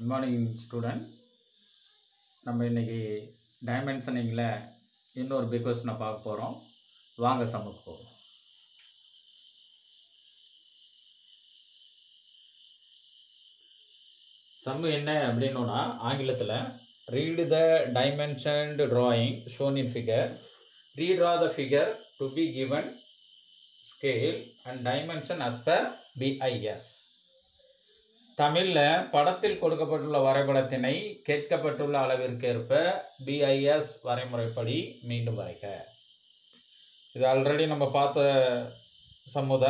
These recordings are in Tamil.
குட் மார்னிங் ஸ்டூடெண்ட் நம்ம இன்னைக்கு டைமென்ஷனிங்கில் இன்னொரு பிக் கொஸ்டினை பார்க்க போகிறோம் வாங்க சம்முக்கு போவோம் சம்மு என்ன அப்படின்னோன்னா ஆங்கிலத்தில் read the dimensioned drawing shown in figure redraw the figure to be given scale and dimension as per BIS தமிழில் படத்தில் கொடுக்கப்பட்டுள்ள வரைபடத்தினை கேட்கப்பட்டுள்ள அளவிற்கேற்ப பிஐஎஸ் வரைமுறைப்படி மீண்டும் வரைக இது ஆல்ரெடி நம்ம பார்த்த சமுத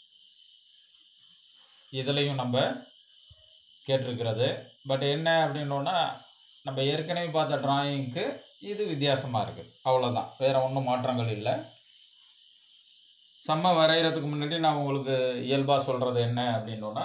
இதுலேயும் நம்ம கேட்டிருக்கிறது பட் என்ன அப்படின்னோன்னா நம்ம ஏற்கனவே பார்த்த டிராயிங்க்கு இது வித்தியாசமாக இருக்குது அவ்வளோதான் வேறு ஒன்றும் மாற்றங்கள் இல்லை செம்ம வரைகிறதுக்கு முன்னாடி நான் உங்களுக்கு இயல்பாக சொல்கிறது என்ன அப்படின்னோன்னா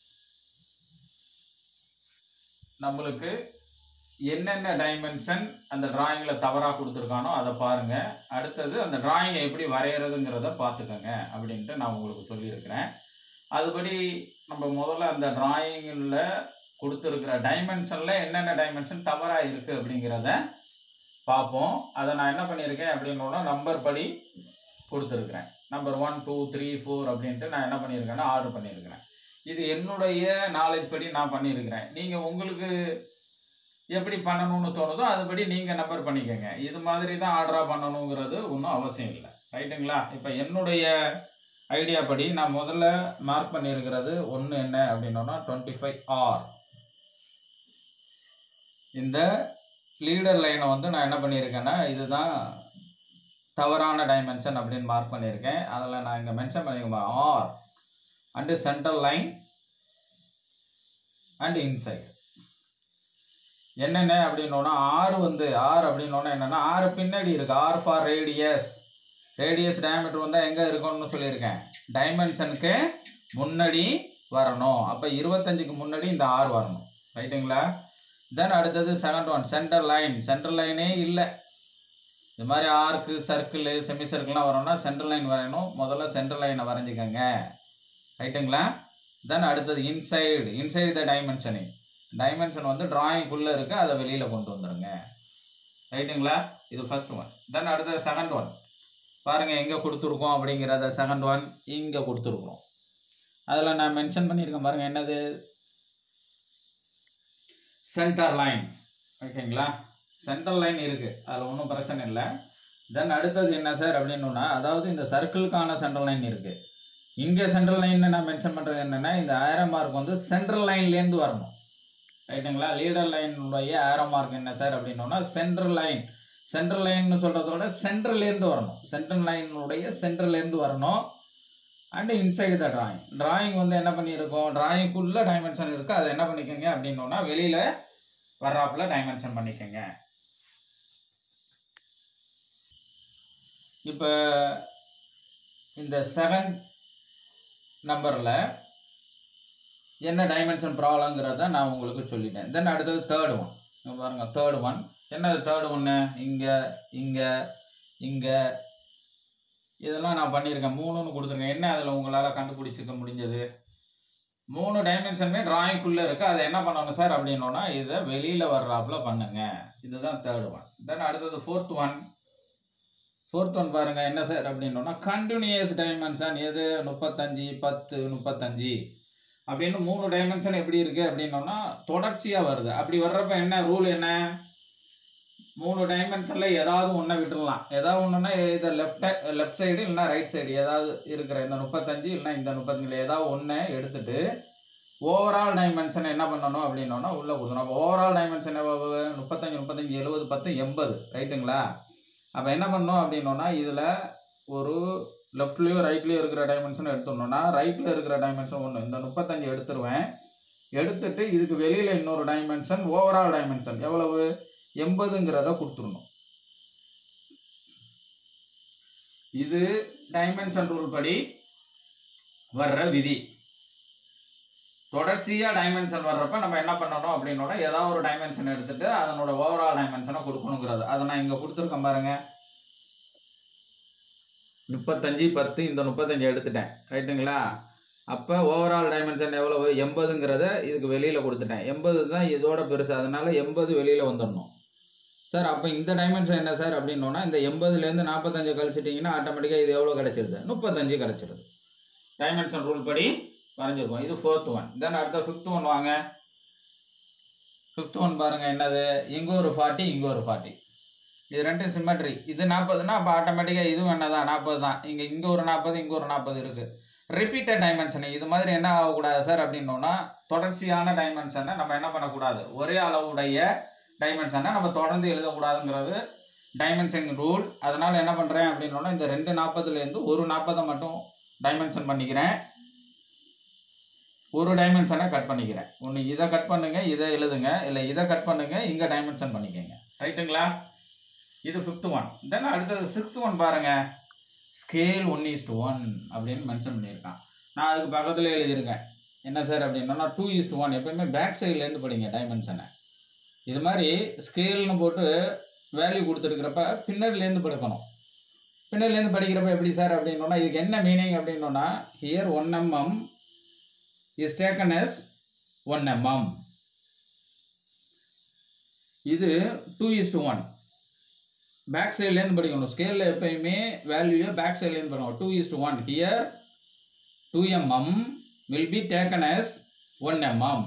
நம்மளுக்கு என்னென்ன டைமென்ஷன் அந்த டிராயிங்கில் தவறாக கொடுத்துருக்கானோ அதை பாருங்கள் அடுத்தது அந்த டிராயிங்கை எப்படி வரைகிறதுங்கிறத பார்த்துக்கோங்க அப்படின்ட்டு நான் உங்களுக்கு சொல்லியிருக்கிறேன் அதுபடி நம்ம முதல்ல அந்த டிராயிங்கில் கொடுத்துருக்கிற டைமென்ஷனில் என்னென்ன டைமென்ஷன் தவறாக இருக்குது அப்படிங்கிறத பார்ப்போம் அதை நான் என்ன பண்ணியிருக்கேன் அப்படின்னோன்னா நம்பர் படி கொடுத்துருக்குறேன் number one two three four அப்படின்ட்டு நான் என்ன பண்ணியிருக்கேன்னா ஆர்டர் பண்ணியிருக்கிறேன் இது என்னுடைய நாலேஜ் படி நான் பண்ணியிருக்கிறேன் நீங்கள் உங்களுக்கு எப்படி பண்ணணும்னு தோணுதோ அதுபடி நீங்கள் நம்பர் பண்ணிக்கோங்க இது மாதிரி தான் ஆர்டராக பண்ணணுங்கிறது ஒன்றும் அவசியம் இல்லை ரைட்டுங்களா இப்போ என்னுடைய ஐடியா படி நான் முதல்ல மார்க் பண்ணியிருக்கிறது ஒன்று என்ன அப்படின்னோன்னா டுவெண்ட்டி ஃபைவ் ஆர் இந்த லீடர் லைனை வந்து நான் என்ன பண்ணியிருக்கேன்னா இதுதான் தவறான டைமென்ஷன் அப்படின்னு மார்க் பண்ணியிருக்கேன் அதில் நான் இங்கே மென்ஷன் பண்ணியிருக்கேன் R and central line and inside என்னென்ன அப்படின்னோன்னா ஆறு வந்து ஆர் அப்படின்னோன்னா என்னென்னா ஆறு பின்னாடி இருக்குது R for radius radius diameter வந்தால் எங்கே இருக்கணும்னு சொல்லியிருக்கேன் டைமென்ஷனுக்கு முன்னாடி வரணும் அப்போ இருபத்தஞ்சுக்கு முன்னாடி இந்த ஆர் வரணும் ரைட்டுங்களா தென் அடுத்தது second one centre line centre லைனே இல்லை இது மாதிரி ஆர்க்கு சர்க்கிள் செமி சர்க்கிள்லாம் வரணும்னா சென்டர் லைன் வரையணும் முதல்ல சென்டர் லைனை வரைஞ்சிக்கோங்க ரைட்டுங்களா தென் அடுத்தது inside inside the dimensioning dimension வந்து டிராயிங்குள்ளே இருக்குது அதை வெளியில் கொண்டு வந்துடுங்க ரைட்டுங்களா இது ஃபர்ஸ்ட் ஒன் தென் அடுத்தது செகண்ட் ஒன் பாருங்கள் எங்கே கொடுத்துருக்கோம் அப்படிங்கிறத செகண்ட் ஒன் இங்கே கொடுத்துருக்குறோம் அதில் நான் மென்ஷன் பண்ணியிருக்கேன் பாருங்கள் என்னது சென்டர் லைன் ஓகேங்களா சென்டர் லைன் இருக்குது அதில் ஒன்றும் பிரச்சனை இல்லை தென் அடுத்தது என்ன சார் அப்படின்னா அதாவது இந்த சர்க்கிளுக்கான சென்ட்ரல் லைன் இருக்குது இங்கே சென்ட்ரல் லைன் நான் மென்ஷன் பண்ணுறது என்னென்னா இந்த ஆரோ மார்க் வந்து சென்ட்ரல் லைன்லேருந்து வரணும் ரைட்டுங்களா லீடர் லைனுடைய ஆரோ மார்க் என்ன சார் அப்படின்னோன்னா சென்ட்ரல் லைன் சென்ட்ரல் லைன்னு சொல்கிறதோட சென்ட்ரல்லேருந்து வரணும் சென்ட்ரல் லைனுடைய சென்ட்ரல்லேருந்து வரணும் and inside the drawing drawing வந்து என்ன பண்ணியிருக்கோம் டிராயிங்குள்ளே டைமென்ஷன் இருக்குது அதை என்ன பண்ணிக்கோங்க அப்படின்னோன்னா வெளியில் வர்றாப்புல டைமென்ஷன் பண்ணிக்கோங்க இப்போ இந்த செகண்ட் நம்பரில் என்ன டைமென்ஷன் ப்ராப்ளங்கிறத நான் உங்களுக்கு சொல்லிட்டேன் தென் அடுத்தது தேர்ட் ஒன் இங்க பாருங்க தேர்ட் ஒன் என்னது தேர்ட் ஒன்று இங்கே இங்கே இங்கே இதெல்லாம் நான் பண்ணியிருக்கேன் மூணுன்னு கொடுத்துருக்கேன் என்ன அதில் உங்களால் கண்டுபிடிச்சிக்க முடிஞ்சது மூணு டைமென்ஷனுமே டிராயிங்குள்ளே இருக்குது அதை என்ன பண்ணணும் சார் அப்படின்னோன்னா இதை வெளியில் வர்றாப்புல பண்ணுங்க இதுதான் தேர்ட் ஒன் தென் அடுத்தது ஃபோர்த் ஒன் ஃபோர்த் ஒன் பாருங்கள் என்ன சார் அப்படின்னோன்னா கண்டினியூஸ் டைமென்ஷன் எது முப்பத்தஞ்சு பத்து முப்பத்தஞ்சு அப்படின்னு மூணு டைமென்ஷன் எப்படி இருக்குது அப்படின்னோன்னா தொடர்ச்சியாக வருது அப்படி வர்றப்ப என்ன ரூல் என்ன மூணு டைமென்ஷனில் ஏதாவது ஒன்றை விட்டுடலாம் ஏதாவது ஒன்றுனா இதை லெஃப்ட் லெஃப்ட் சைடு இல்லைனா ரைட் சைடு ஏதாவது இருக்கிற இந்த முப்பத்தஞ்சு இல்லைனா இந்த முப்பத்தஞ்சில் ஏதாவது ஒன்றை எடுத்துட்டு ஓவரால் டைமென்ஷன் என்ன பண்ணணும் அப்படின்னோன்னா உள்ளே கொடுக்கணும் அப்போ ஓவரால் டைமென்ஷன் எவ்வளவு முப்பத்தஞ்சு முப்பத்தஞ்சு எழுபது பத்து எண்பது ரைட்டுங்களா அப்போ என்ன பண்ணணும் அப்படின்னோன்னா இதில் ஒரு லெஃப்ட்லேயோ ரைட்லேயோ இருக்கிற டைமென்ஷன் எடுத்துடணும்னா ரைட்டில் இருக்கிற டைமென்ஷன் ஒன்று இந்த முப்பத்தஞ்சு எடுத்துருவேன் எடுத்துட்டு இதுக்கு வெளியில் இன்னொரு டைமென்ஷன் ஓவரால் டைமென்ஷன் எவ்வளவு எண்பதுங்கிறத கொடுத்துடணும் இது டைமென்ஷன் ரூல் படி வர்ற விதி தொடர்ச்சியாக டைமென்ஷன் வர்றப்ப நம்ம என்ன பண்ணணும் அப்படின்னோட ஏதாவது ஒரு டைமென்ஷன் எடுத்துட்டு அதனோட ஓவரால் டைமென்ஷனை கொடுக்கணுங்கிறது அதை நான் இங்கே கொடுத்துருக்கேன் பாருங்க முப்பத்தஞ்சு பத்து இந்த முப்பத்தஞ்சு எடுத்துட்டேன் ரைட்டுங்களா அப்போ ஓவரால் டைமென்ஷன் எவ்வளவு எண்பதுங்கிறத இதுக்கு வெளியில் கொடுத்துட்டேன் எண்பது தான் இதோட பெருசு அதனால் எண்பது வெளியில் வந்துடணும் சார் அப்போ இந்த டைமென்ஷன் என்ன சார் அப்படின்னோன்னா இந்த எண்பதுலேருந்து நாற்பத்தஞ்சு கழிச்சிட்டிங்கன்னா ஆட்டோமேட்டிக்காக இது எவ்வளோ கிடச்சிருது முப்பத்தஞ்சு கிடச்சிருது டைமென்ஷன் ரூல் படி வரைஞ்சிருக்கோம் இது ஃபோர்த் ஒன் தென் அடுத்த ஃபிஃப்த் ஒன் வாங்க ஃபிஃப்த் ஒன் பாருங்கள் என்னது இங்கே ஒரு ஃபார்ட்டி இங்கே ஒரு ஃபார்ட்டி இது ரெண்டும் சிமெட்ரி இது நாற்பதுனா அப்போ ஆட்டோமேட்டிக்காக இதுவும் என்ன தான் நாற்பது தான் இங்கே இங்கே ஒரு நாற்பது இங்கே ஒரு நாற்பது இருக்குது ரிப்பீட்டட் டைமென்ஷன் இது மாதிரி என்ன ஆகக்கூடாது சார் அப்படின்னோன்னா தொடர்ச்சியான டைமென்ஷனை நம்ம என்ன பண்ணக்கூடாது ஒரே அளவுடைய டைமென்ஷனை நம்ம தொடர்ந்து எழுதக்கூடாதுங்கிறது டைமென்ஷன் ரூல் அதனால் என்ன பண்ணுறேன் அப்படின்னோன்னா இந்த ரெண்டு நாற்பதுலேருந்து ஒரு நாற்பதை மட்டும் டைமென்ஷன் பண்ணிக்கிறேன் ஒரு டைமென்ஷனை கட் பண்ணிக்கிறேன் ஒன்று இதை கட் பண்ணுங்க இதை எழுதுங்க இல்லை இதை கட் பண்ணுங்க இங்கே டைமென்ஷன் பண்ணிக்கோங்க ரைட்டுங்களா இது ஃபிஃப்த் ஒன் தென் அடுத்தது சிக்ஸ்த் ஒன் பாருங்க ஸ்கேல் ஒன் இஸ்ட் ஒன் அப்படின்னு மென்ஷன் பண்ணியிருக்கான் நான் அதுக்கு பக்கத்தில் எழுதியிருக்கேன் என்ன சார் அப்படின்னா டூ இஸ்ட் ஒன் எப்பயுமே பேக் சைட்லேருந்து படிங்க டைமென்ஷனை இது மாதிரி ஸ்கேல்னு போட்டு வேல்யூ கொடுத்துருக்கிறப்ப பின்னர்லேருந்து படுக்கணும் பின்னர்லேருந்து படிக்கிறப்ப எப்படி சார் அப்படின்னோன்னா இதுக்கு என்ன மீனிங் அப்படின்னோன்னா here one mm is taken as one mm இது டூ இஸ்ட் ஒன் பேக் சைட்லேருந்து படிக்கணும் ஸ்கேலில் எப்பயுமே வேல்யூயை பேக் சைட்லேருந்து படிக்கணும் two is to one here two mm will be taken as one mm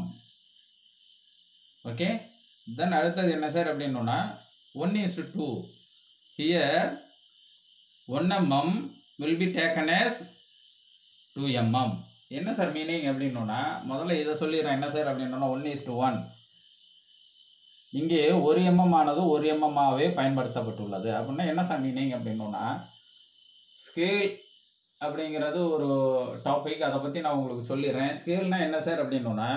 okay then அடுத்தது என்ன சார் அப்படின்னோன்னா one is to two here one mm will be taken as two mm என்ன சார் மீனிங் அப்படின்னோன்னா முதல்ல இதை சொல்லிடுறேன் என்ன சார் அப்படின்னோன்னா ஒன் இஸ் டு ஒன் இங்கே ஒரு எம்எம் ஆனது ஒரு எம்எம்மாகவே பயன்படுத்தப்பட்டுள்ளது அப்படின்னா என்ன சார் மீனிங் அப்படின்னோன்னா ஸ்கேல் அப்படிங்கிறது ஒரு டாபிக் அதை பற்றி நான் உங்களுக்கு சொல்லிடுறேன் ஸ்கேல்னா என்ன சார் அப்படின்னோன்னா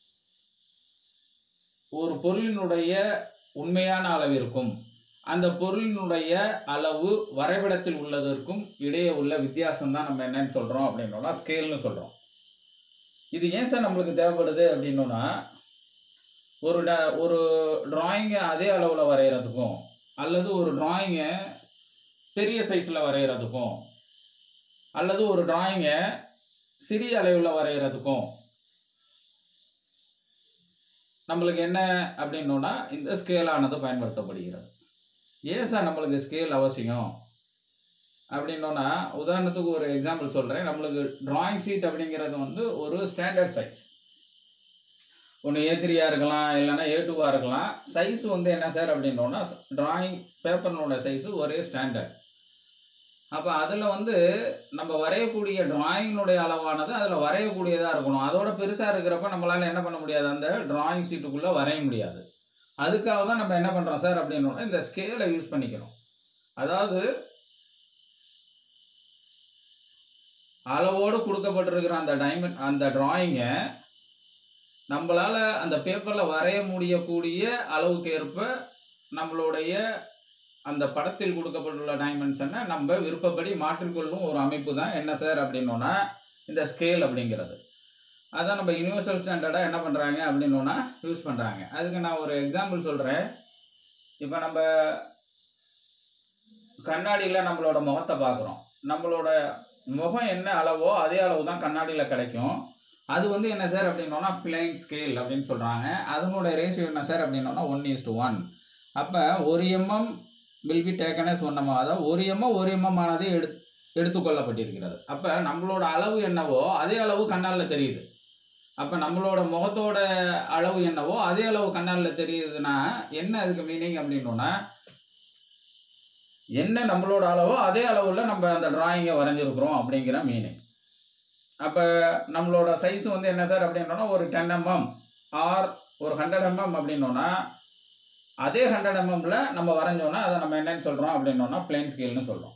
ஒரு பொருளினுடைய உண்மையான அளவிற்கும் அந்த பொருளினுடைய அளவு வரைபடத்தில் உள்ளதற்கும் இடையே உள்ள வித்தியாசம் தான் நம்ம என்னன்னு சொல்கிறோம் அப்படின்னோன்னா ஸ்கேல்னு சொல்கிறோம் இது ஏன் சார் நம்மளுக்கு தேவைப்படுது அப்படின்னோன்னா ஒரு ட ஒரு டிராயிங்கை அதே அளவில் வரைகிறதுக்கும் அல்லது ஒரு டிராயிங்கை பெரிய சைஸில் வரைகிறதுக்கும் அல்லது ஒரு டிராயிங்கை சிறிய அளவில் வரைகிறதுக்கும் நம்மளுக்கு என்ன அப்படின்னோன்னா இந்த ஸ்கேலானது பயன்படுத்தப்படுகிறது ஏன் சார் நம்மளுக்கு ஸ்கேல் அவசியம் அப்படின்னோன்னா உதாரணத்துக்கு ஒரு எக்ஸாம்பிள் சொல்கிறேன் நம்மளுக்கு டிராயிங் ஷீட் அப்படிங்கிறது வந்து ஒரு ஸ்டாண்டர்ட் சைஸ் ஒன்று ஏ த்ரீயாக இருக்கலாம் இல்லைன்னா ஏ டூவாக இருக்கலாம் சைஸ் வந்து என்ன சார் அப்படின்னோன்னா டிராயிங் பேப்பர்னோட சைஸு ஒரே ஸ்டாண்டர்ட் அப்போ அதில் வந்து நம்ம வரையக்கூடிய டிராயிங்கினுடைய அளவானது அதில் வரையக்கூடியதாக இருக்கணும் அதோட பெருசாக இருக்கிறப்ப நம்மளால் என்ன பண்ண முடியாது அந்த டிராயிங் ஷீட்டுக்குள்ளே வரைய முடியாது அதுக்காக தான் நம்ம என்ன பண்ணுறோம் சார் அப்படின்னோன்னா இந்த ஸ்கேலை யூஸ் பண்ணிக்கிறோம் அதாவது அளவோடு கொடுக்கப்பட்டிருக்கிற அந்த டைமண்ட் அந்த டிராயிங்கை நம்மளால் அந்த பேப்பரில் வரைய முடியக்கூடிய அளவுக்கு ஏற்ப நம்மளுடைய அந்த படத்தில் கொடுக்கப்பட்டுள்ள டைமென்ஷனை நம்ம விருப்பப்படி மாற்றிக்கொள்ளும் ஒரு அமைப்பு தான் என்ன சார் அப்படின்னோன்னா இந்த ஸ்கேல் அப்படிங்கிறது அதான் நம்ம யூனிவர்சல் ஸ்டாண்டர்டாக என்ன பண்ணுறாங்க அப்படின்னோன்னா யூஸ் பண்ணுறாங்க அதுக்கு நான் ஒரு எக்ஸாம்பிள் சொல்கிறேன் இப்போ நம்ம கண்ணாடியில் நம்மளோட முகத்தை பார்க்குறோம் நம்மளோட முகம் என்ன அளவோ அதே அளவு தான் கண்ணாடியில் கிடைக்கும் அது வந்து என்ன சார் அப்படின்னோன்னா பிளைன் ஸ்கேல் அப்படின்னு சொல்கிறாங்க அதனோட ரேஷியோ என்ன சார் அப்படின்னோன்னா ஒன் இஸ் டு ஒன் அப்போ ஒரு mm will be taken as one mm அதாவது ஒரு எம்எம் ஒரு எம்எம் ஆனது எடு எடுத்துக்கொள்ளப்பட்டிருக்கிறது அப்போ நம்மளோட அளவு என்னவோ அதே அளவு கண்ணாடில் தெரியுது அப்போ நம்மளோட முகத்தோட அளவு என்னவோ அதே அளவு கண்ணாடில் தெரியுதுன்னா என்ன அதுக்கு மீனிங் அப்படின்னோன்னா என்ன நம்மளோட அளவோ அதே அளவில் நம்ம அந்த டிராயிங்கை வரைஞ்சிருக்கிறோம் அப்படிங்கிற மீனிங் அப்போ நம்மளோட சைஸ் வந்து என்ன சார் அப்படின்னோன்னா ஒரு டென் எம்எம் ஆர் ஒரு ஹண்ட்ரட் எம்எம் அப்படின்னோன்னா அதே ஹண்ட்ரட் எம்எம்ல நம்ம வரைஞ்சோன்னா அதை நம்ம என்னன்னு சொல்கிறோம் அப்படின்னோன்னா பிளைன் ஸ்கேல்னு சொல்கிறோம்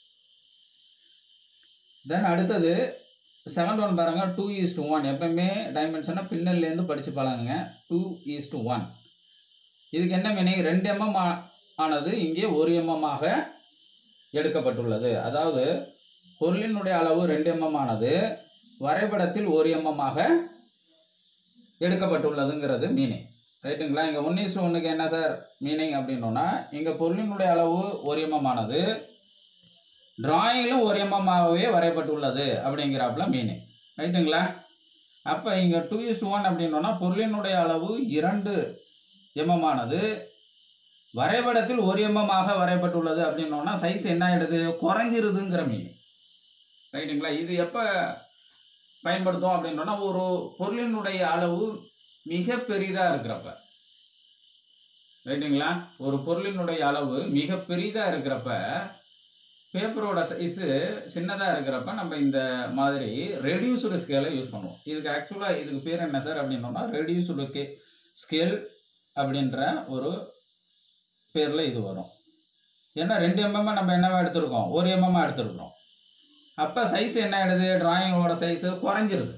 தென் அடுத்தது செகண்ட் ஒன் பாருங்க டூ ஈஸ் டு ஒன் எப்பவுமே டைமென்ஷனை பின்னல்லேருந்து படித்து பழகுங்க டூ ஈஸ் டு ஒன் இதுக்கு என்ன மீனிங் ரெண்டு எம்எம் ஆனது இங்கே ஒரு எம்எம் ஆக எடுக்கப்பட்டுள்ளது அதாவது பொருளினுடைய அளவு ரெண்டு எம்எம் ஆனது வரைபடத்தில் ஒரு எம்எம் ஆக எடுக்கப்பட்டுள்ளதுங்கிறது மீனிங் ரைட்டுங்களா இங்கே ஒன் இஸ் ஒன்றுக்கு என்ன சார் மீனிங் அப்படின்னோன்னா இங்கே பொருளினுடைய அளவு ஒரு எம்எம் ஆனது டிராயிங்கிலும் ஒரு எம்எம் ஆகவே வரையப்பட்டுள்ளது அப்படிங்கிறாப்புல மீனிங் ரைட்டுங்களா அப்போ இங்கே டூ இஸ்ட் ஒன் அப்படின்னோன்னா பொருளினுடைய அளவு இரண்டு எம்எம் ஆனது வரைபடத்தில் ஒரு எம்எம் ஆக வரையப்பட்டுள்ளது அப்படின்னோன்னா சைஸ் என்ன ஆகிடுது குறைஞ்சிருதுங்கிற மீனிங் ரைட்டுங்களா இது எப்போ பயன்படுத்தும் அப்படின்னோன்னா ஒரு பொருளினுடைய அளவு மிக பெரிதாக இருக்கிறப்ப ரைட்டுங்களா ஒரு பொருளினுடைய அளவு மிக பெரிதாக இருக்கிறப்ப பேப்பரோட சைஸு சின்னதாக இருக்கிறப்ப நம்ம இந்த மாதிரி ரெடியூஸ்டு ஸ்கேலை யூஸ் பண்ணுவோம் இதுக்கு ஆக்சுவலாக இதுக்கு பேர் என்ன சார் அப்படின்னோன்னா ரெடியூஸ்டு கே ஸ்கேல் அப்படின்ற ஒரு பேரில் இது வரும் ஏன்னா ரெண்டு எம்எம் நம்ம என்னவா எடுத்திருக்கோம் ஒரு எம்எம் எடுத்திருக்கோம் அப்போ சைஸ் என்ன ஆகிடுது டிராயிங்கோட சைஸு குறைஞ்சிருது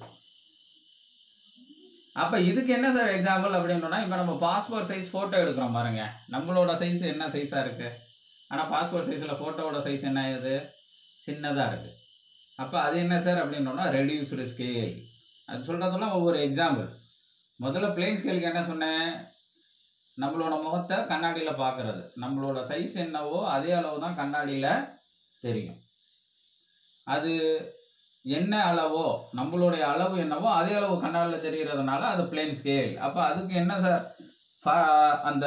அப்போ இதுக்கு என்ன சார் எக்ஸாம்பிள் அப்படின்னா இப்போ நம்ம பாஸ்போர்ட் சைஸ் ஃபோட்டோ எடுக்கிறோம் பாருங்க நம்மளோட சைஸ் என்ன சைஸாக இருக்குது ஆனால் பாஸ்போர்ட் சைஸில் ஃபோட்டோவோட சைஸ் என்ன ஆகுது சின்னதாக இருக்குது அப்போ அது என்ன சார் அப்படின்னோன்னா ரெடியூஸ்டு ஸ்கேல் அது சொல்கிறதெல்லாம் ஒவ்வொரு எக்ஸாம்பிள் முதல்ல பிளேன் ஸ்கேலுக்கு என்ன சொன்னேன் நம்மளோட முகத்தை கண்ணாடியில் பார்க்குறது நம்மளோட சைஸ் என்னவோ அதே அளவு தான் கண்ணாடியில் தெரியும் அது என்ன அளவோ நம்மளுடைய அளவு என்னவோ அதே அளவு கண்ணாடியில் தெரிகிறதுனால அது பிளேன் ஸ்கேல் அப்போ அதுக்கு என்ன சார் ஃபா- அந்த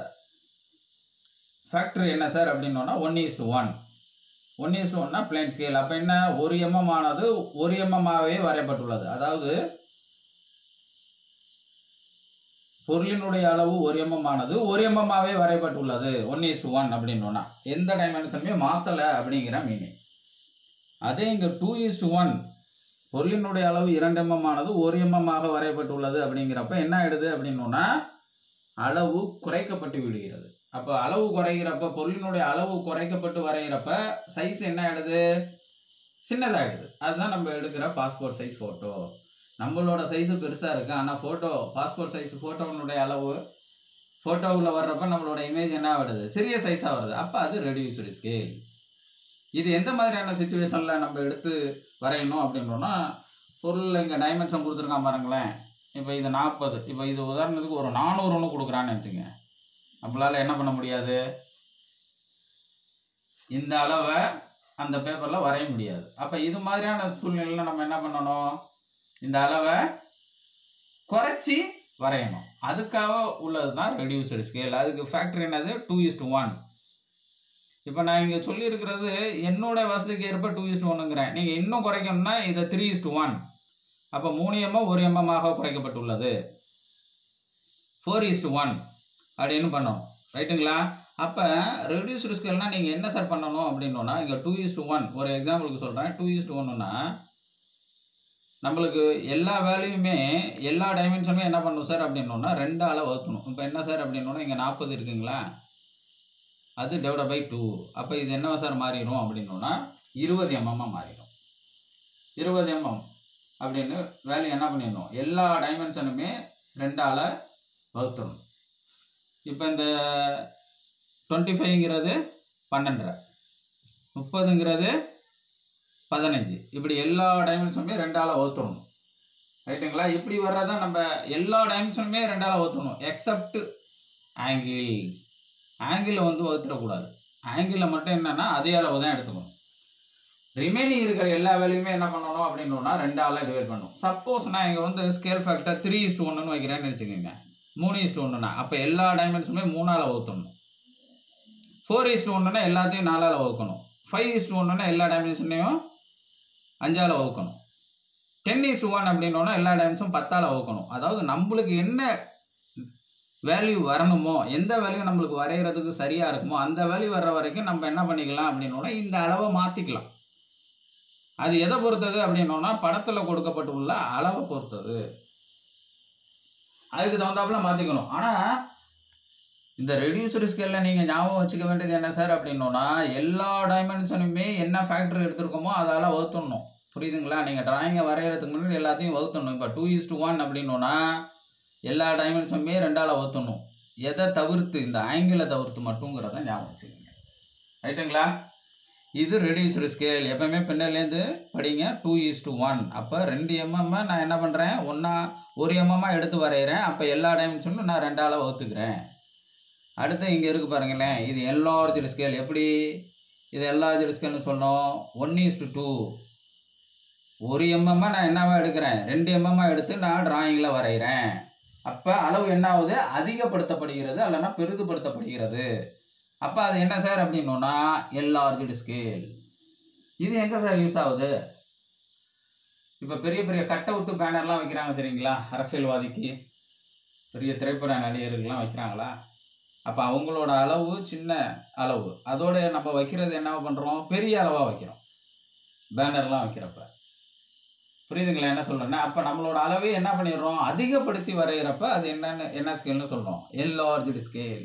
ஃபேக்டரி என்ன சார் அப்படின்னோன்னா one is to one one is to ஒன்னா பிளேன் ஸ்கேல் அப்போ என்ன ஒரு எம்எம் ஆனது ஒரு எம்எம்மாகவே வரையப்பட்டுள்ளது அதாவது பொருளினுடைய அளவு ஒரு எம்எம் ஆனது ஒரு எம்எம்மாகவே வரையப்பட்டுள்ளது ஒன் ஈஸ்ட் ஒன் அப்படின்னோன்னா எந்த டைமென்ஷனுமே மாற்றலை அப்படிங்கிற மீனிங் அதே இங்கே டூ ஈஸ்ட் ஒன் பொருளினுடைய அளவு இரண்டு எம்எம் ஆனது ஒரு எம்எம் ஆக வரையப்பட்டுள்ளது அப்படிங்கிறப்ப என்ன ஆயிடுது அப்படின்னோன்னா அளவு குறைக்கப்பட்டு விடுகிறது அப்போ அளவு குறைகிறப்ப பொருளினுடைய அளவு குறைக்கப்பட்டு வரைகிறப்ப சைஸ் என்ன ஆயிடுது சின்னதாகிடுது அதுதான் நம்ம எடுக்கிற பாஸ்போர்ட் சைஸ் ஃபோட்டோ நம்மளோட சைஸு பெருசாக இருக்குது ஆனால் ஃபோட்டோ பாஸ்போர்ட் சைஸ் ஃபோட்டோனுடைய அளவு ஃபோட்டோவில் வர்றப்ப நம்மளோட இமேஜ் என்ன ஆகிடுது சிறிய சைஸாக வருது அப்போ அது ரெடியூஸ்டு ஸ்கேல் இது எந்த மாதிரியான சுச்சுவேஷனில் நம்ம எடுத்து வரையணும் அப்படின்றோன்னா பொருள் இங்கே டைமென்ஷன் கொடுத்துருக்கான் பாருங்களேன் இப்போ இது நாற்பது இப்போ இது உதாரணத்துக்கு ஒரு நானூறுன்னு கொடுக்குறான்னு வச்சுங்க நம்மளால் என்ன பண்ண முடியாது இந்த அளவை அந்த பேப்பரில் வரைய முடியாது அப்போ இது மாதிரியான சூழ்நிலையில் நம்ம என்ன பண்ணணும் இந்த அளவை குறைச்சி வரையணும் அதுக்காக உள்ளது தான் ரெடியூசர் ஸ்கேல் அதுக்கு ஃபேக்டர் என்னது டூ இஸ்ட் ஒன் இப்போ நான் இங்கே சொல்லியிருக்கிறது என்னோட வசதிக்கு ஏற்ப டூ இஸ்ட் ஒன்னுங்கிறேன் நீங்கள் இன்னும் குறைக்கணும்னா இதை த்ரீ இஸ்ட் ஒன் அப்போ மூணு எம்எம் ஒரு எம்எம்மாக குறைக்கப்பட்டுள்ளது ஃபோர் இஸ்ட் ஒன் அப்படின்னு பண்ணணும் ரைட்டுங்களா அப்போ ரெடியூஸ்டு ஸ்கேல்னால் நீங்கள் என்ன சார் பண்ணணும் அப்படின்னோன்னா இங்கே டூ இஸ்ட் ஒன் ஒரு எக்ஸாம்பிளுக்கு சொல்கிறேன் டூ இஸ்ட் ஒன்னுனா நம்மளுக்கு எல்லா வேல்யூமே எல்லா டைமென்ஷனுமே என்ன பண்ணணும் சார் அப்படின்னோன்னா ரெண்டால் வகுத்தணும் இப்போ என்ன சார் அப்படின்னோன்னா இங்கே நாற்பது இருக்குங்களா அது டிவைட் பை டூ அப்போ இது என்னவா சார் மாறிடும் அப்படின்னோன்னா இருபது எம்எம்மாக மாறிடும் இருபது எம்எம் அப்படின்னு வேல்யூ என்ன பண்ணிடணும் எல்லா டைமென்ஷனுமே ரெண்டால் வகுத்துடணும் இப்போ இந்த டுவெண்ட்டி ஃபைவ்ங்கிறது பன்னெண்டரை முப்பதுங்கிறது பதினஞ்சு இப்படி எல்லா டைமென்ஷனுமே ரெண்டால் வகுத்துடணும் ரைட்டுங்களா இப்படி வர்றதா நம்ம எல்லா டைமென்ஷனுமே ரெண்டால் வகுத்துடணும் எக்ஸப்ட் ஆங்கிள்ஸ் ஆங்கிளில் வந்து வகுத்துடக்கூடாது ஆங்கிளில் மட்டும் என்னென்னா அதே அளவு தான் எடுத்துக்கணும் ரிமைனிங் இருக்கிற எல்லா வேலையுமே என்ன பண்ணணும் அப்படின்னா ரெண்டால டிவைட் பண்ணணும் சப்போஸ் நான் இங்கே வந்து ஸ்கேல் ஃபேக்டர் த்ரீ இஸ்ட் ஒன்றுன்னு வைக்கிறேன்னு வச்சுக்கோங்க மூணு இஸ்ட் ஒன்றுனா அப்போ எல்லா டைமென்ஷனுமே மூணால் வகுத்தணும் ஃபோர் இஸ்ட் ஒன்றுனா எல்லாத்தையும் நாலால் வகுக்கணும் ஃபைவ் இஸ்ட் ஒன்றுனா எல்லா டைமென்ஷனையும் அஞ்சால் வகுக்கணும் டென் இஸ்ட் ஒன் அப்படின்னோன்னா எல்லா டைமென்ஷனும் பத்தால் வகுக்கணும் அதாவது நம்மளுக்கு என்ன வேல்யூ வரணுமோ எந்த வேல்யூ நம்மளுக்கு வரைகிறதுக்கு சரியாக இருக்குமோ அந்த வேல்யூ வர்ற வரைக்கும் நம்ம என்ன பண்ணிக்கலாம் அப்படின்னோன்னா இந்த அளவை மாற்றிக்கலாம் அது எதை பொறுத்தது அப்படின்னோன்னா படத்தில் கொடுக்கப்பட்டுள்ள அளவை பொறுத்தது அதுக்கு தகுந்தாப்புல மாற்றிக்கணும் ஆனால் இந்த ரெடியூசர் ஸ்கேலில் நீங்கள் ஞாபகம் வச்சுக்க வேண்டியது என்ன சார் அப்படின்னோன்னா எல்லா டைமென்ஷனுமே என்ன ஃபேக்டர் எடுத்திருக்கோமோ அதால் வகுத்துடணும் புரியுதுங்களா நீங்கள் டிராயிங்கை வரைகிறதுக்கு முன்னாடி எல்லாத்தையும் வகுத்துடணும் இப்போ டூ இஸ் டூ ஒன் அப்படின்னோன்னா எல்லா டைமென்ஷனுமே ரெண்டால் வகுத்தணும் எதை தவிர்த்து இந்த ஆங்கிளை தவிர்த்து மட்டுங்கிறத ஞாபகம் வச்சுக்கோங்க ரைட்டுங்களா இது ரெடியூஸ்டு ஸ்கேல் எப்பவுமே பின்னாலேருந்து படிங்க டூ இஸ் டு ஒன் அப்போ ரெண்டு எம்எம் நான் என்ன பண்ணுறேன் ஒன்றா ஒரு எம்எம்மாக எடுத்து வரைகிறேன் அப்போ எல்லா டைமென்ஷனும் நான் ரெண்டால் வகுத்துக்கிறேன் அடுத்து இங்கே இருக்குது பாருங்களேன் இது என்லார்ஜ்டு ஸ்கேல் எப்படி இது என்லார்ஜ்டு ஸ்கேல்னு சொன்னோம் ஒன் இஸ் டு டூ ஒரு எம்எம்மா நான் என்னவா எடுக்கிறேன் ரெண்டு எம்எம்மா எடுத்து நான் டிராயிங்கில் வரைகிறேன் அப்போ அளவு என்ன ஆகுது அதிகப்படுத்தப்படுகிறது அல்லனா பெரிதுபடுத்தப்படுகிறது அப்போ அது என்ன சார் அப்படின்னோன்னா எல்ஆர்ஜிடு ஸ்கேல் இது எங்கே சார் யூஸ் ஆகுது இப்போ பெரிய பெரிய கட் அவுட்டு பேனர்லாம் வைக்கிறாங்க தெரியுங்களா அரசியல்வாதிக்கு பெரிய திரைப்பட நடிகர்கள்லாம் வைக்கிறாங்களா அப்போ அவங்களோட அளவு சின்ன அளவு அதோட நம்ம வைக்கிறது என்ன பண்ணுறோம் பெரிய அளவாக வைக்கிறோம் பேனர்லாம் வைக்கிறப்ப புரியுதுங்களா என்ன சொல்கிறேன்னா அப்போ நம்மளோட அளவே என்ன பண்ணிடுறோம் அதிகப்படுத்தி வரைகிறப்ப அது என்னன்னு என்ன ஸ்கேல்னு சொல்கிறோம் எல்ஆர்ஜிடு ஸ்கேல்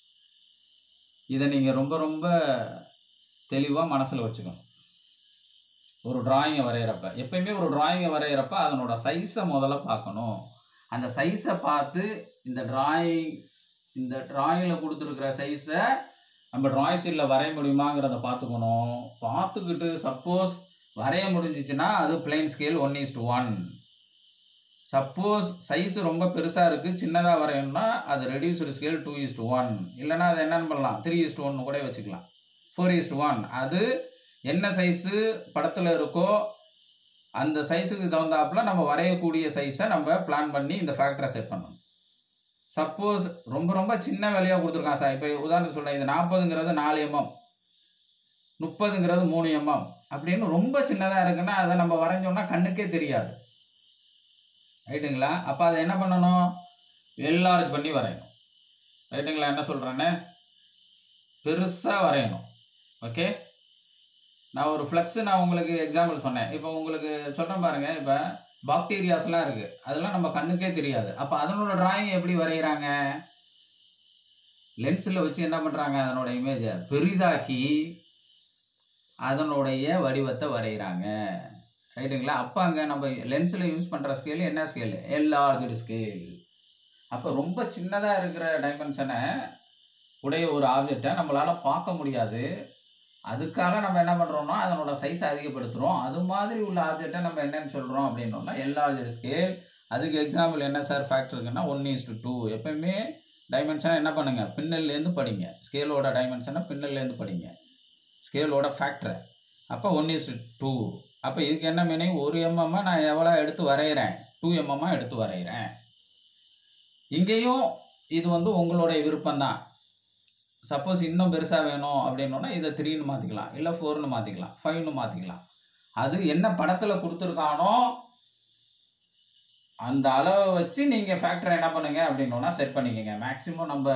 இதை நீங்கள் ரொம்ப ரொம்ப தெளிவாக மனசில் வச்சுக்கணும் ஒரு டிராயிங்கை வரைகிறப்ப எப்பயுமே ஒரு டிராயிங்கை வரைகிறப்ப அதனோட சைஸை முதல்ல பார்க்கணும் அந்த சைஸை பார்த்து இந்த டிராயிங் இந்த டிராயிங்கில் கொடுத்துருக்குற சைஸை நம்ம டிராயிங் ஷீட்டில் வரைய முடியுமாங்கிறத பார்த்துக்கணும் பார்த்துக்கிட்டு சப்போஸ் வரைய முடிஞ்சிச்சுன்னா அது plain scale one is to one suppose size ரொம்ப பெருசாக இருக்குது சின்னதாக வரையணும்னா அது reduced scale two is to one இல்லைன்னா அது என்னென்னு பண்ணலாம் த்ரீ இஸ் டு ஒன் கூட வச்சுக்கலாம் ஃபோர் இஸ் டு ஒன் அது என்ன சைஸு படத்தில் இருக்கோ அந்த சைஸுக்கு தகுந்தாப்புல நம்ம வரையக்கூடிய சைஸை நம்ம பிளான் பண்ணி இந்த ஃபேக்டரை செட் பண்ணணும் சப்போஸ் ரொம்ப ரொம்ப சின்ன வேலையாக கொடுத்துருக்கான் சார் இப்போ உதாரணத்துக்கு சொல்கிறேன் இது நாற்பதுங்கிறது நாலு எம்எம் முப்பதுங்கிறது மூணு எம்எம் அப்படின்னு ரொம்ப சின்னதாக இருக்குன்னா அதை நம்ம வரைஞ்சோம்னா கண்ணுக்கே தெரியாது ரைட்டுங்களா அப்போ அதை என்ன பண்ணணும் எல்லார்ஜ் பண்ணி வரையணும் ரைட்டுங்களா என்ன சொல்கிறேன்னு பெருசாக வரையணும் ஓகே நான் ஒரு ஃப்ளக்ஸு நான் உங்களுக்கு எக்ஸாம்பிள் சொன்னேன் இப்போ உங்களுக்கு சொல்கிறேன் பாருங்கள் இப்போ பாக்டீரியாஸ்லாம் இருக்குது அதெல்லாம் நம்ம கண்ணுக்கே தெரியாது அப்போ அதனோட டிராயிங் எப்படி வரைகிறாங்க லென்ஸில் வச்சு என்ன பண்ணுறாங்க அதனோட இமேஜை பெரிதாக்கி அதனுடைய வடிவத்தை வரைகிறாங்க ரைட்டுங்களா அப்போ அங்கே நம்ம லென்ஸில் யூஸ் பண்ணுற ஸ்கேல் என்ன ஸ்கேல் எல்ஆர்ஜிடு ஸ்கேல் அப்போ ரொம்ப சின்னதாக இருக்கிற டைமென்ஷனை உடைய ஒரு ஆப்ஜெக்டை நம்மளால் பார்க்க முடியாது அதுக்காக நம்ம என்ன பண்ணுறோம்னா அதனோட சைஸை அதிகப்படுத்துகிறோம் அது மாதிரி உள்ள ஆப்ஜெக்டை நம்ம என்னன்னு சொல்கிறோம் அப்படின்னோம்னா எல்ஆர்ஜிடு ஸ்கேல் அதுக்கு எக்ஸாம்பிள் என்ன சார் ஃபேக்டர் இருக்குன்னா ஒன் இஸ் டு டூ எப்பயுமே டைமென்ஷனை என்ன பண்ணுங்கள் பின்னல்லேருந்து படிங்க ஸ்கேலோட டைமென்ஷனை பின்னல்லேருந்து படிங்க ஸ்கேலோட ஃபேக்டரை அப்போ ஒன் இஸ் டூ அப்போ இதுக்கு என்ன மீனிங் ஒரு எம்எம்மா நான் எவ்வளோ எடுத்து வரைகிறேன் டூ எம்எம்மா எடுத்து வரைகிறேன் இங்கேயும் இது வந்து உங்களுடைய விருப்பம்தான் சப்போஸ் இன்னும் பெருசாக வேணும் அப்படின்னோன்னா இதை த்ரீன்னு மாற்றிக்கலாம் இல்லை ஃபோர்னு மாற்றிக்கலாம் ஃபைவ்னு மாற்றிக்கலாம் அது என்ன படத்தில் கொடுத்துருக்கானோ அந்த அளவை வச்சு நீங்கள் ஃபேக்டரை என்ன பண்ணுங்க அப்படின்னோன்னா செட் பண்ணிக்கோங்க மேக்ஸிமம் நம்ம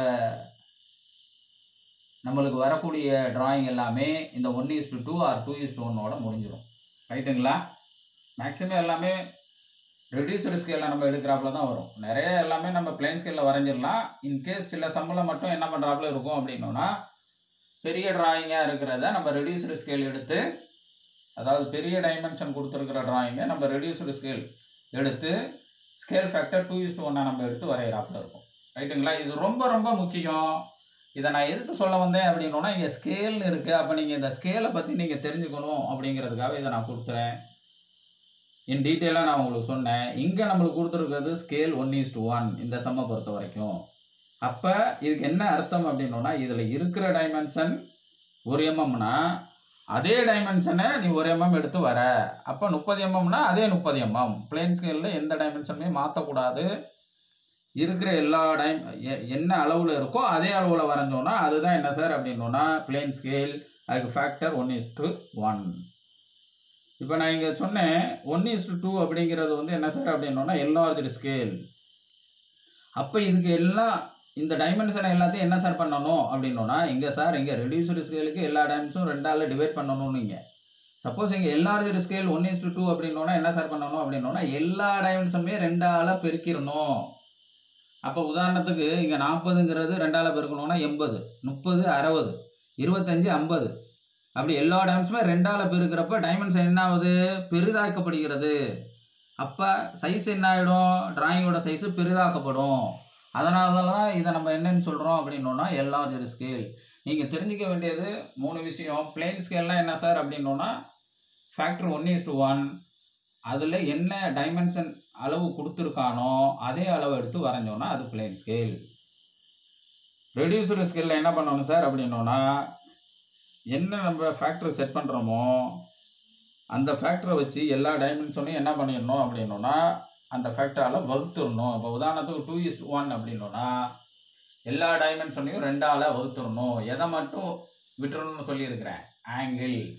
நம்மளுக்கு வரக்கூடிய டிராயிங் எல்லாமே இந்த one is to two or two is to ஒன்னோட முடிஞ்சிடும் ரைட்டுங்களா மேக்ஸிமம் எல்லாமே ரெடியூஸ்டு ஸ்கேலில் நம்ம எடுக்கிறாப்புல தான் வரும் நிறைய எல்லாமே நம்ம பிளைன் ஸ்கேலில் வரைஞ்சிடலாம் இன்கேஸ் சில சம்பளம் மட்டும் என்ன பண்ணுறாப்புல இருக்கும் அப்படின்னோன்னா பெரிய டிராயிங்காக இருக்கிறத நம்ம ரெடியூஸ்டு ஸ்கேல் எடுத்து அதாவது பெரிய டைமென்ஷன் கொடுத்துருக்கிற டிராயிங்கை நம்ம ரெடியூஸ்டு ஸ்கேல் எடுத்து ஸ்கேல் ஃபேக்டர் டூ இஸ் ஒன்னாக நம்ம எடுத்து வரைகிறாப்புல இருக்கும் ரைட்டுங்களா இது ரொம்ப ரொம்ப முக்கியம் இதை நான் எதுக்கு சொல்ல வந்தேன் அப்படின்னோன்னா இங்கே ஸ்கேல்னு இருக்குது அப்போ நீங்கள் இந்த ஸ்கேலை பற்றி நீங்கள் தெரிஞ்சுக்கணும் அப்படிங்கிறதுக்காக இதை நான் கொடுத்துறேன் இன் டீட்டெயிலாக நான் உங்களுக்கு சொன்னேன் இங்கே நம்மளுக்கு கொடுத்துருக்கிறது scale one is to one இந்த சம்மை பொறுத்த வரைக்கும் அப்போ இதுக்கு என்ன அர்த்தம் அப்படின்னோன்னா இதில் இருக்கிற டைமென்ஷன் ஒரு எம்எம்னா அதே டைமென்ஷனை நீ ஒரு எம்எம் எடுத்து வர அப்போ முப்பது எம்எம்னா அதே முப்பது எம்எம் பிளேன் ஸ்கேலில் எந்த டைமென்ஷனுமே மாற்றக்கூடாது இருக்கிற எல்லா டைம் எ- என்ன அளவில் இருக்கோ அதே அளவில் வரைஞ்சோன்னா அதுதான் என்ன சார் அப்படின்னோன்னா பிளேன் ஸ்கேல் அதுக்கு factor one is to one இப்போ நான் இங்கே சொன்னேன் ஒன் இஸ் டு டூ அப்படிங்கிறது வந்து என்ன சார் அப்படின்னோன்னா எல்லார்ஜ் ஸ்கேல் அப்போ இதுக்கு எல்லாம் இந்த டைமென்ஷனை எல்லாத்தையும் என்ன சார் பண்ணணும் அப்படின்னோன்னா இங்கே சார் இங்கே ரெடியூஸ்டு ஸ்கேலுக்கு எல்லா டைமென்ஷனும் ரெண்டால் டிவைட் பண்ணணும் நீங்கள் சப்போஸ் இங்கே enlarge scale one is to two அப்படின்னோன்னா என்ன சார் பண்ணணும் அப்படின்னோன்னா எல்லா டைமென்ஷனுமே ரெண்டால் பெருக்கிடணும் அப்போ உதாரணத்துக்கு இங்கே நாற்பதுங்கிறது ரெண்டால் பெருக்கணும்னா எண்பது முப்பது அறுபது இருபத்தஞ்சு ஐம்பது அப்படி எல்லா டைமென்ஷனுமே ரெண்டால் பெருக்கிறப்ப டைமென்ஷன் என்ன ஆகுது பெரிதாக்கப்படுகிறது அப்போ சைஸ் என்ன ஆகிடும் டிராயிங்கோட சைஸு பெரிதாக்கப்படும் அதனால தான் இதை நம்ம என்னன்னு சொல்கிறோம் அப்படின்னோன்னா எல்ஆர்ஜரி ஸ்கேல் நீங்கள் தெரிஞ்சுக்க வேண்டியது மூணு விஷயம் பிளெயின் ஸ்கேல்னால் என்ன சார் அப்படின்னோன்னா factor one is to one அதில் என்ன டைமென்ஷன் அளவு கொடுத்துருக்கானோ அதே அளவு எடுத்து வரைஞ்சோன்னா அது பிளேன் ஸ்கேல் ரெடியூசர் ஸ்கேலில் என்ன பண்ணணும் சார் அப்படின்னோன்னா என்ன நம்ம ஃபேக்டர் செட் பண்ணுறோமோ அந்த ஃபேக்டரை வச்சு எல்லா டைமென்ஷனையும் என்ன பண்ணிடணும் அப்படின்னோன்னா அந்த ஃபேக்டரால் வகுத்துடணும் இப்போ உதாரணத்துக்கு டூ இஸ்ட் ஒன் அப்படின்னோன்னா எல்லா டைமென்ஷனையும் ரெண்டால் வகுத்துடணும் எதை மட்டும் விட்டுறணும்னு சொல்லியிருக்கிறேன் ஆங்கிள்ஸ்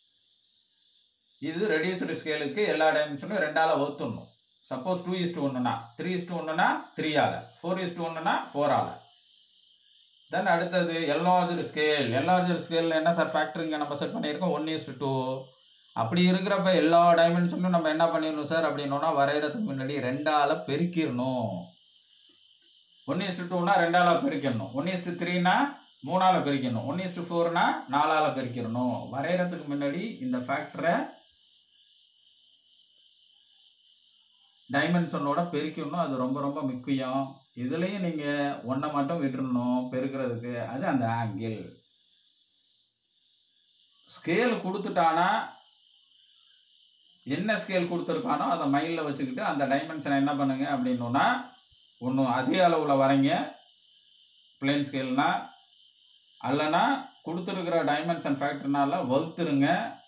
இது ரெடியூஸ்டு ஸ்கேலுக்கு எல்லா டைமென்ஷனையும் ரெண்டால் வகுத்துடணும் சப்போஸ் டூ இஸ்ட் ஒன்றுனா த்ரீ இஸ்ட் ஒன்றுனா த்ரீயால் ஃபோர் இஸ்ட் ஒன்றுனா ஃபோரால் தென் அடுத்தது எல்லார்ஜர் ஸ்கேல் எல்லார்ஜர் ஸ்கேலில் என்ன சார் ஃபேக்டரிங்க நம்ம செட் பண்ணியிருக்கோம் ஒன் இஸ்ட் டூ அப்படி இருக்கிறப்ப எல்லா டைமென்ஷனும் நம்ம என்ன பண்ணிடணும் சார் அப்படின்னோன்னா வரைகிறதுக்கு முன்னாடி ரெண்டால் பெருக்கிடணும் ஒன் இஸ்ட் டூனா ரெண்டால் பெருக்கிடணும் ஒன் இஸ்ட் த்ரீனா மூணால் பெருக்கிடணும் ஒன் இஸ்ட் ஃபோர்னா நாலால் பெருக்கிடணும் வரைகிறதுக்கு முன்னாடி இந்த ஃபேக்டரை டைமென்ஷனோட பெருக்கணும் அது ரொம்ப ரொம்ப முக்கியம் இதுலேயும் நீங்கள் ஒன்றை மட்டும் விட்டுறணும் பெருக்கிறதுக்கு அது அந்த ஆங்கிள் ஸ்கேல் கொடுத்துட்டானா என்ன ஸ்கேல் கொடுத்துருக்கானோ அதை மைண்டில் வச்சுக்கிட்டு அந்த டைமென்ஷனை என்ன பண்ணுங்க அப்படின்னோன்னா ஒன்று அதிக அளவில் வரைங்க பிளேன் ஸ்கேல்னா அல்லனா கொடுத்துருக்கிற டைமென்ஷன் ஃபேக்டர்னால வகுத்துருங்க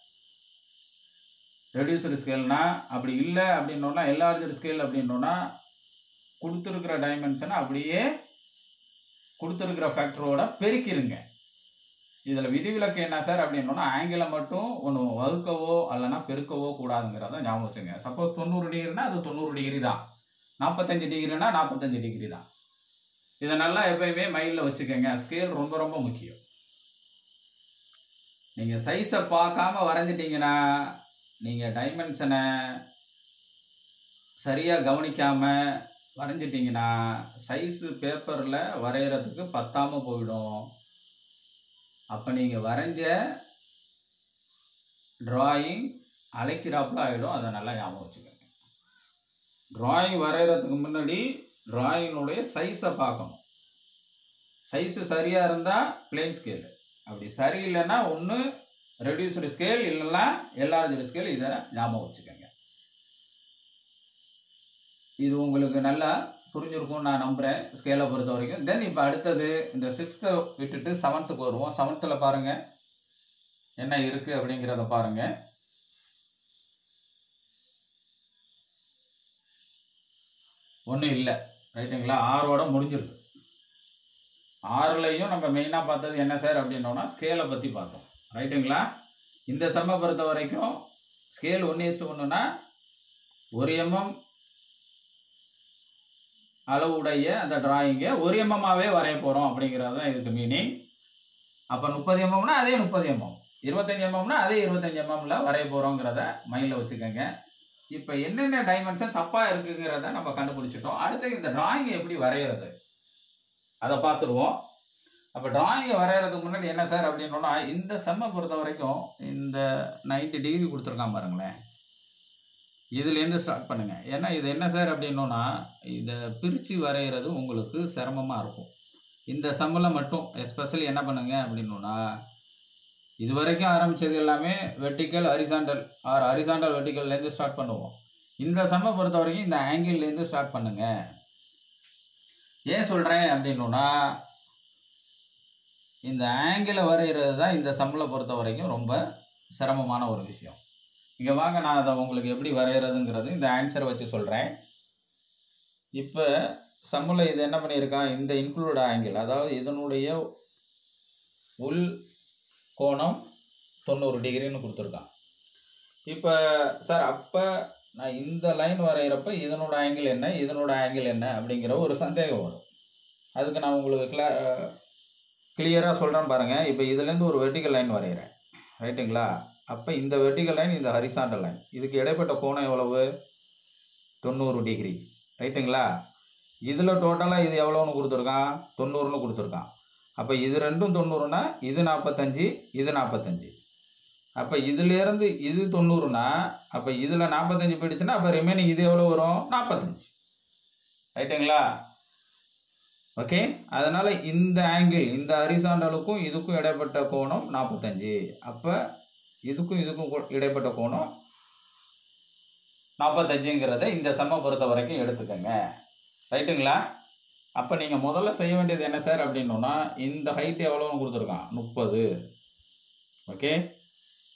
ரெடியூசர் ஸ்கேல்னா அப்படி இல்லை அப்படின்னோன்னா எல்ஆர்ஜர் ஸ்கேல் அப்படின்னோன்னா கொடுத்துருக்கிற டைமென்ஷனை அப்படியே கொடுத்துருக்கிற ஃபேக்டரோட பெருக்கிருங்க இதில் விதிவிலக்கு என்ன சார் அப்படின்னோன்னா ஆங்கிளை மட்டும் ஒன்று வகுக்கவோ அல்லனா பெருக்கவோ கூடாதுங்கிறத ஞாபகம் வச்சுங்க சப்போஸ் தொண்ணூறு டிகிரினா அது தொண்ணூறு டிகிரி தான் நாற்பத்தஞ்சு டிகிரினா நாற்பத்தஞ்சு டிகிரி தான் இதை நல்லா எப்பயுமே மைண்டில் வச்சுக்கோங்க ஸ்கேல் ரொம்ப ரொம்ப முக்கியம் நீங்கள் சைஸை பார்க்காம வரைஞ்சிட்டிங்கன்னா நீங்கள் டைமென்ஷனை சரியாக கவனிக்காமல் வரைஞ்சிட்டிங்கன்னா சைஸு பேப்பரில் வரைகிறதுக்கு பத்தாமல் போயிடும் அப்போ நீங்கள் வரைஞ்ச ட்ராயிங் அழைக்கிறாப்புல ஆகிடும் அதை நல்லா ஞாபகம் வச்சுக்கோங்க ட்ராயிங் வரைகிறதுக்கு முன்னாடி ட்ராயினுடைய சைஸை பார்க்கணும் சைஸு சரியாக இருந்தால் பிளேன் ஸ்கேலு அப்படி சரியில்லைன்னா ஒன்று ரெடியூஸ்டு ஸ்கேல் இல்லைன்னா எல்ஆர்ஜி ஸ்கேல் இதை ஞாபகம் வச்சுக்கோங்க இது உங்களுக்கு நல்லா புரிஞ்சிருக்கும் நான் நம்புகிறேன் ஸ்கேலை பொறுத்த வரைக்கும் தென் இப்போ அடுத்தது இந்த சிக்ஸ்த்தை விட்டுட்டு செவன்த்துக்கு வருவோம் செவன்த்தில் பாருங்கள் என்ன இருக்குது அப்படிங்கிறத பாருங்கள் ஒன்றும் இல்லை ரைட்டுங்களா ஆறோட முடிஞ்சிருது ஆறுலையும் நம்ம மெயினாக பார்த்தது என்ன சார் அப்படின்னோன்னா ஸ்கேலை பற்றி பார்த்தோம் ரைட்டுங்களா இந்த செம்மை பொறுத்த வரைக்கும் ஸ்கேல் ஒன்று இஸ்டு ஒன்றுனா ஒரு எம்எம் அளவுடைய அந்த டிராயிங்கை ஒரு எம்எம்மாவே வரைய போகிறோம் அப்படிங்கிறது தான் இதுக்கு மீனிங் அப்போ முப்பது எம்எம்னா அதே முப்பது எம்எம் இருபத்தஞ்சி எம்எம்னா அதே இருபத்தஞ்சி எம்எம்ல வரைய போகிறோங்கிறத மைண்டில் வச்சுக்கோங்க இப்போ என்னென்ன டைமென்ஷன் தப்பாக இருக்குங்கிறத நம்ம கண்டுபிடிச்சிட்டோம் அடுத்து இந்த டிராயிங்கை எப்படி வரைகிறது அதை பார்த்துருவோம் அப்போ டிராயிங்கை வரைகிறதுக்கு முன்னாடி என்ன சார் அப்படின்னோன்னா இந்த செம்மை பொறுத்த வரைக்கும் இந்த 90 டிகிரி கொடுத்துருக்கான் பாருங்களேன் இதுலேருந்து ஸ்டார்ட் பண்ணுங்கள் ஏன்னா இது என்ன சார் அப்படின்னோன்னா இதை பிரித்து வரைகிறது உங்களுக்கு சிரமமாக இருக்கும் இந்த சம்மில் மட்டும் எஸ்பெஷலி என்ன பண்ணுங்க அப்படின்னோன்னா இது வரைக்கும் ஆரம்பித்தது எல்லாமே வெர்டிக்கல் ஹரிசாண்டல் ஆர் ஹரிசாண்டல் வெர்டிக்கல்லேருந்து ஸ்டார்ட் பண்ணுவோம் இந்த சம்மை பொறுத்த வரைக்கும் இந்த ஆங்கிள்லேருந்து ஸ்டார்ட் பண்ணுங்க ஏன் சொல்கிறேன் அப்படின்னோன்னா இந்த ஆங்கிளை வரைகிறது தான் இந்த சம்மில் பொறுத்த வரைக்கும் ரொம்ப சிரமமான ஒரு விஷயம் இங்கே வாங்க நான் அதை உங்களுக்கு எப்படி வரைகிறதுங்கிறது இந்த ஆன்சரை வச்சு சொல்கிறேன் இப்போ சம்மில் இது என்ன பண்ணியிருக்கான் இந்த இன்க்ளூட் ஆங்கிள் அதாவது இதனுடைய உள் கோணம் தொண்ணூறு டிகிரின்னு கொடுத்துருக்கான் இப்போ சார் அப்போ நான் இந்த லைன் வரைகிறப்ப இதனோட ஆங்கிள் என்ன இதனோட ஆங்கிள் என்ன அப்படிங்கிற ஒரு சந்தேகம் வரும் அதுக்கு நான் உங்களுக்கு கிளா கிளியராக சொல்கிறேன் பாருங்கள் இப்போ இதுலேருந்து ஒரு வெர்டிக்கல் லைன் வரைகிறேன் ரைட்டுங்களா அப்போ இந்த வெர்டிக்கல் லைன் இந்த ஹரிசாண்டல் லைன் இதுக்கு இடைப்பட்ட கோணம் எவ்வளவு தொண்ணூறு டிகிரி ரைட்டுங்களா இதில் டோட்டலாக இது எவ்வளோன்னு கொடுத்துருக்கான் தொண்ணூறுன்னு கொடுத்துருக்கான் அப்போ இது ரெண்டும் தொண்ணூறுனா இது நாற்பத்தஞ்சு இது நாற்பத்தஞ்சு அப்போ இதுலேருந்து இது தொண்ணூறுனா அப்போ இதில் நாற்பத்தஞ்சு போயிடுச்சுன்னா அப்போ ரிமைனிங் இது எவ்வளோ வரும் நாற்பத்தஞ்சு ரைட்டுங்களா ஓகே அதனால் இந்த ஆங்கிள் இந்த ஹரிசாண்டலுக்கும் இதுக்கும் இடைப்பட்ட கோணம் நாற்பத்தஞ்சு அப்போ இதுக்கும் இதுக்கும் கூ- இடைப்பட்ட கோணம் நாற்பத்தஞ்சுங்கிறத இந்த செம்மை பொறுத்த வரைக்கும் எடுத்துக்கோங்க ரைட்டுங்களா அப்போ நீங்கள் முதல்ல செய்ய வேண்டியது என்ன சார் அப்படின்னோன்னா இந்த ஹைட் எவ்வளோன்னு கொடுத்துருக்கான் முப்பது ஓகே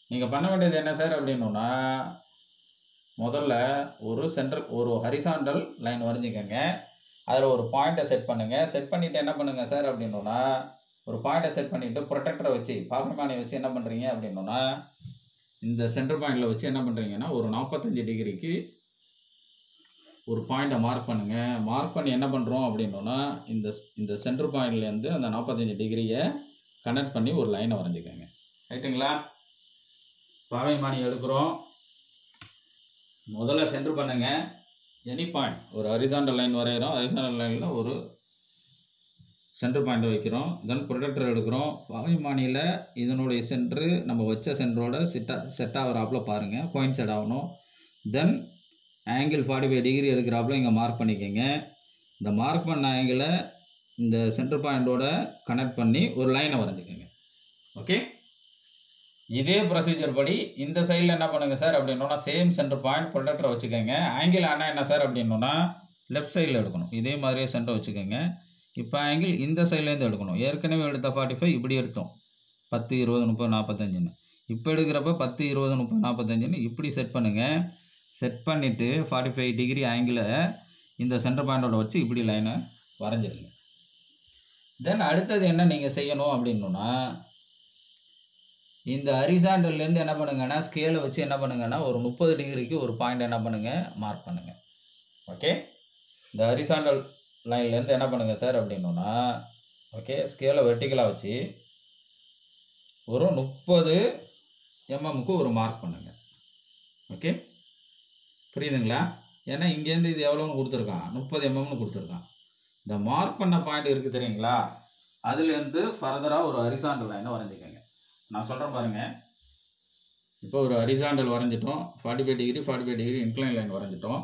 நீங்கள் பண்ண வேண்டியது என்ன சார் அப்படின்னா முதல்ல ஒரு சென்ட்ரல் ஒரு ஹரிசாண்டல் லைன் வரைஞ்சிக்கோங்க அதில் ஒரு பாயிண்ட்டை செட் பண்ணுங்கள் செட் பண்ணிவிட்டு என்ன பண்ணுங்கள் சார் அப்படின்னா ஒரு பாயிண்ட்டை செட் பண்ணிவிட்டு ப்ரொடெக்டரை வச்சு பாகமானி வச்சு என்ன பண்ணுறீங்க அப்படின்னா இந்த சென்டர் பாயிண்டில் வச்சு என்ன பண்ணுறீங்கன்னா ஒரு நாற்பத்தஞ்சு டிகிரிக்கு ஒரு பாயிண்ட்டை மார்க் பண்ணுங்கள் மார்க் பண்ணி என்ன பண்ணுறோம் அப்படின்னா இந்த இந்த சென்டர் பாயிண்ட்லேருந்து அந்த நாற்பத்தஞ்சு டிகிரியை கனெக்ட் பண்ணி ஒரு லைனை வரைஞ்சிக்கோங்க ரைட்டுங்களா பாகைமானி எடுக்கிறோம் முதல்ல சென்டர் பண்ணுங்க எனி பாயிண்ட் ஒரு ஹரிசாண்டல் லைன் வரைகிறோம் ஹரிசாண்டல் லைனில் ஒரு சென்டர் பாயிண்ட் வைக்கிறோம் தென் ப்ரொடக்டர் எடுக்கிறோம் பாகைமானியில் இதனுடைய சென்ட்ரு நம்ம வச்ச சென்டரோட செட்டா செட் ஆகிறாப்புல பாருங்கள் கோயின் செட் ஆகணும் then angle forty five degree எடுக்கிறாப்புல இங்கே மார்க் பண்ணிக்கோங்க இந்த மார்க் பண்ண ஆங்கிளை இந்த சென்டர் பாயிண்டோட கனெக்ட் பண்ணி ஒரு லைனை வரைஞ்சிக்கோங்க ஓகே இதே ப்ரொசீஜர் படி இந்த சைடில் என்ன பண்ணுங்க சார் அப்படின்னா சேம் சென்டர் பாயிண்ட் ப்ரொடக்டரை வச்சுக்கோங்க ஆங்கிள் ஆனால் என்ன சார் அப்படின்னா லெஃப்ட் சைடில் எடுக்கணும் இதே மாதிரியே சென்டர் வச்சுக்கோங்க இப்போ ஆங்கிள் இந்த சைட்லேருந்து எடுக்கணும் ஏற்கனவே எடுத்த ஃபார்ட்டி ஃபைவ் இப்படி எடுத்தோம் பத்து இருபது முப்பது நாற்பத்தஞ்சுன்னு இப்போ எடுக்கிறப்ப பத்து இருபது முப்பது நாற்பத்தஞ்சுன்னு இப்படி செட் பண்ணுங்கள் செட் பண்ணிவிட்டு ஃபார்ட்டி ஃபைவ் டிகிரி ஆங்கிளை இந்த சென்டர் பாயிண்டோட வச்சு இப்படி லைனை வரைஞ்சிருங்க தென் அடுத்தது என்ன நீங்கள் செய்யணும் அப்படின்னா இந்த ஹரிசாண்டல்லேருந்து என்ன பண்ணுங்கன்னா ஸ்கேலை வச்சு என்ன பண்ணுங்கன்னா ஒரு முப்பது டிகிரிக்கு ஒரு பாயிண்ட் என்ன பண்ணுங்கள் மார்க் பண்ணுங்கள் ஓகே இந்த ஹரிசாண்டல் லைன்லேருந்து என்ன பண்ணுங்கள் சார் அப்படின்னா ஓகே ஸ்கேலை வெர்டிக்கலாக வச்சு ஒரு முப்பது எம்எம்க்கு ஒரு மார்க் பண்ணுங்கள் ஓகே புரியுதுங்களா ஏன்னா இங்கேருந்து இது எவ்வளோன்னு கொடுத்துருக்கான் முப்பது எம்எம்னு கொடுத்துருக்கான் இந்த மார்க் பண்ண பாயிண்ட் இருக்குது தெரியுங்களா அதுலேருந்து ஃபர்தராக ஒரு ஹரிசாண்டல் லைனை வரைஞ்சிக்கோங்க நான் சொல்கிறேன் பாருங்கள் இப்போ ஒரு ஹரிசாண்டல் வரைஞ்சிட்டோம் forty five degree forty five degree incline line வரைஞ்சிட்டோம்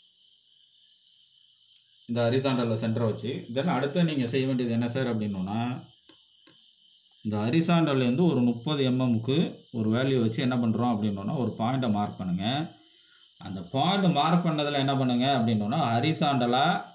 இந்த ஹரிசாண்டலில் சென்டரை வச்சு தென் அடுத்து நீங்கள் செய்ய வேண்டியது என்ன சார் அப்படின்னா இந்த ஹரிசாண்டல்லேருந்து ஒரு முப்பது எம்எம்க்கு ஒரு வேல்யூ வச்சு என்ன பண்ணுறோம் அப்படின்னா ஒரு பாயிண்ட்டை மார்க் பண்ணுங்கள் அந்த பாயிண்ட் மார்க் பண்ணதில் என்ன பண்ணுங்கள் அப்படின்னா ஹரிசாண்டலாக